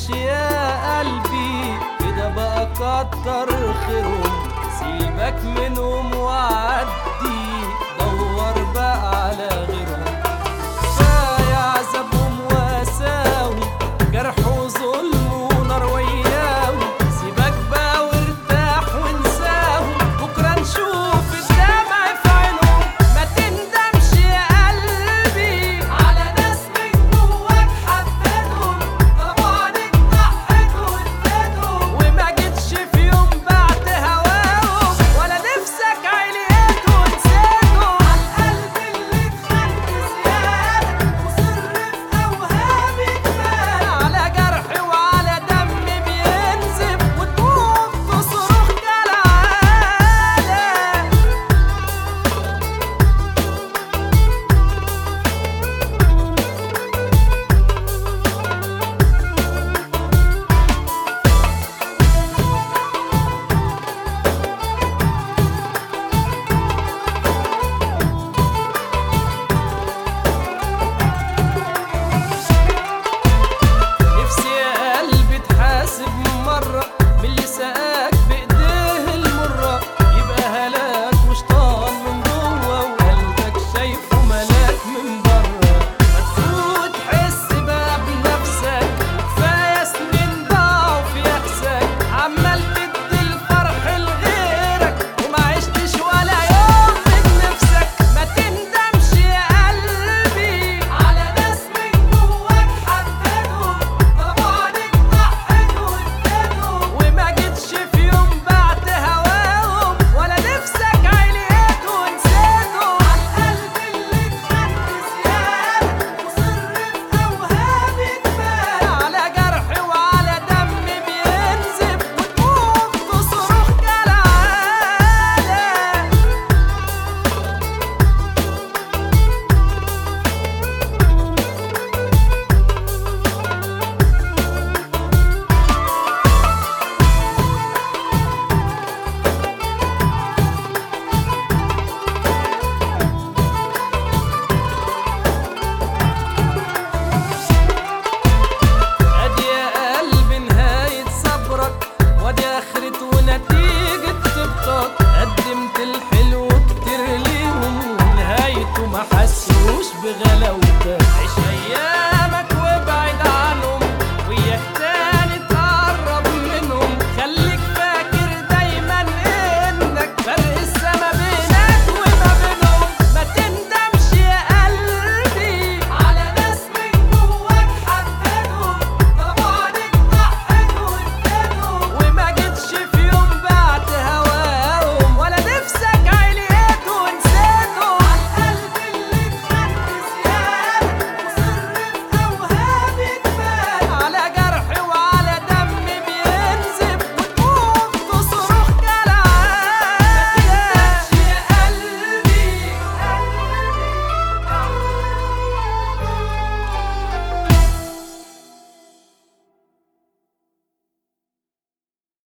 يا قلبي كده بقى كتر خيرهم سيبك منهم وعدي دور بقى على غيرهم كفاية عذابهم واساهم جرح وظلم ونار وياهم سيبك بقى وارتاح وانساهم بكرة نشوف الدمع في عينهم ما تندمش يا قلبي على ناس من جواك حبيتهم طلبوا عليك ضحيت واديتهم وما جيتش في يوم بعد هواهم ولا نفسك عليت ونسيتهم عالقلب اللي اتخنت زيادة وصر في أوهامي كفاية على جرح وعلى دم بينزف وتقوم تصرخ كالعادة نفسي يا قلبي تحاسب مرة من اللي سقاك بإيديه المرة يبقى هلاك وشطان من جوه وقلبك شايفه ملاك من بره هتفوت تحس بقى بنفسك كفاية سنين ضاعوا في يأسك عمال تدي الفرح لغيرك وما عشتش ولا يوم من نفسك ما تندمش يا قلبي على ناس من جواك حبيتهم طلبوا عليك ضحيت واديتهم وما جيتش في يوم بعد هواهم ولا نفسك عليت ونسيتهم عالقلب اللي اتخنت زيادة وصر في أوهامي كفاية على جرح وعلى دم بينزف وتقوم تصرخ كالعادة ادي يا قلبي نهاية صبرك وادي اخرة ونتيجة طبطك قدمت الحلو كتير ليهم ونهايته ما حسوش بغلاوة